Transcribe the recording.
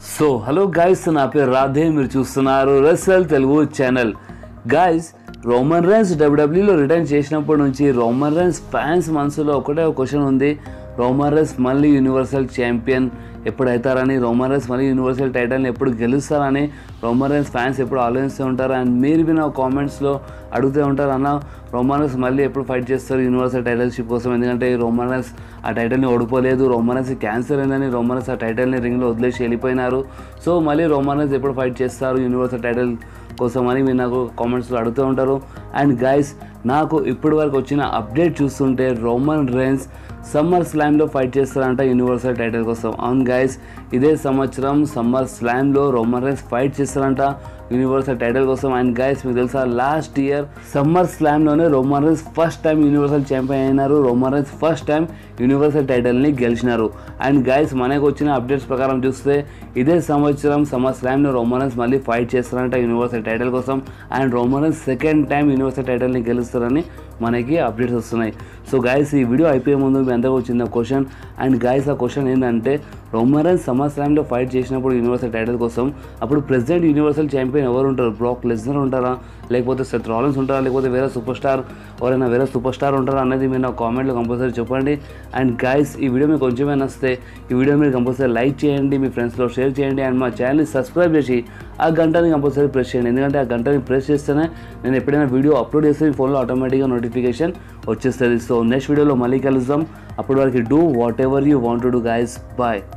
so hello guys నా పేరు రాధే మీరు చూస్తున్నారు wrestle Telugu channel guys Roman Reigns డబ్ల్యూడబ్ల్యూలో రిటర్న్ చేసినప్పటి నుంచి రోమన్ రైన్స్ ఫ్యాన్స్ మనసులో ఒకటే ఒక క్వశ్చన్ ఉంది రోమన్ రైన్స్ మళ్ళీ యూనివర్సల్ ఛాంపియన్ ఎప్పుడు అవుతారని రోమన్ రైన్స్ మళ్ళీ యూనివర్సల్ టైటిల్ని ఎప్పుడు గెలుస్తారని రోమన్ రైన్స్ ఫ్యాన్స్ ఎప్పుడు ఆలోచిస్తూ ఉంటారు అండ్ మీరు విన కామెంట్స్లో అడుగుతూ ఉంటారు అన్న రోమన్ రైన్స్ మళ్ళీ ఎప్పుడు ఫైట్ చేస్తారు యూనివర్సల్ టైటిల్షిప్ కోసం ఎందుకంటే రోమన్ రైన్స్ ఆ టైటిల్ని ఓడిపోలేదు రోమన్ రైన్స్ క్యాన్సర్ అయిందని రోమన్ రైన్స్ ఆ టైటిల్ని రింగ్లో వదిలేసి వెళ్ళిపోయినారు సో మళ్ళీ రోమన్ రైన్స్ ఎప్పుడు ఫైట్ చేస్తారు యూనివర్సల్ టైటిల్ కోసం అని మీరు నాకు కామెంట్స్లో అడుగుతూ ఉంటారు అండ్ గైస్ నాకు ఇప్పటి వరకు వచ్చిన అప్డేట్ చూస్తుంటే రోమన్ రైన్స్ సమ్మర్ స్లామ్లో ఫైట్ చేస్తారంట యూనివర్సల్ టైటిల్ కోసం అవును గైస్ ఇదే సంవత్సరం సమ్మర్ స్లామ్లో రోమన్ రైన్స్ ఫైట్ చేస్తారంట యూనివర్సల్ టైటిల్ కోసం అండ్ గైస్ మీకు తెలుసా లాస్ట్ ఇయర్ సమ్మర్ స్లామ్లోనే Roman Reigns first time universal champion అయినారు Roman Reigns first time universal టైటిల్ని గెలిచినారు అండ్ గైస్ మనకు వచ్చిన అప్డేట్స్ ప్రకారం చూస్తే ఇదే సంవత్సరం సమ్మర్ స్లామ్లో రోమన్ రైన్స్ మళ్ళీ ఫైట్ చేస్తారంట యూనివర్సల్ టైటిల్ కోసం and Roman rains second time universal టైటిల్ని గెలుస్తారని మనకి అప్డేట్స్ వస్తున్నాయి సో గైస్ ఈ వీడియో అయిపోయే ముందు మీ అందరికీ వచ్చిన క్వశ్చన్ అండ్ గైస్ ఆ క్వశ్చన్ ఏంటంటే రోమరన్ సమ్మర్ స్లామ్లో ఫైట్ చేసినప్పుడు యూనివర్సల్ టైటిల్ కోసం అప్పుడు ప్రెసిడెంట్ యూనివర్సల్ ఛాంపియన్ ఎవరు ఉంటారు బ్రాక్ లెస్నర్ ఉంటారా లేకపోతే సెత్ రాలన్స్ ఉంటారా లేకపోతే వేరే సూపర్ స్టార్ ఎవరైనా వేరే సూపర్ స్టార్ ఉంటారా అనేది మీరు నా కామెంట్లో కంపల్సరీ చెప్పండి అండ్ గైస్ ఈ వీడియో మీకు కొంచెమే నచ్చితే ఈ వీడియో మీరు కంపల్సరీ లైక్ చేయండి మీ ఫ్రెండ్స్లో షేర్ చేయండి అండ్ మా ఛానల్ని సబ్స్క్రైబ్ చేసి ఆ గంటని కంపల్సరీ ప్రెస్ చేయండి ఎందుకంటే ఆ గంటని ప్రెస్ చేస్తేనే నేను ఎప్పుడైనా వీడియో అప్లోడ్ చేస్తే మీ ఫోన్లో ఆటోమేటిక్గా నోటిఫికేషన్ వచ్చేస్తుంది సో నెక్స్ట్ వీడియోలో మళ్ళీ కలుద్దాం అప్పటి వరకు do whatever you want to do guys bye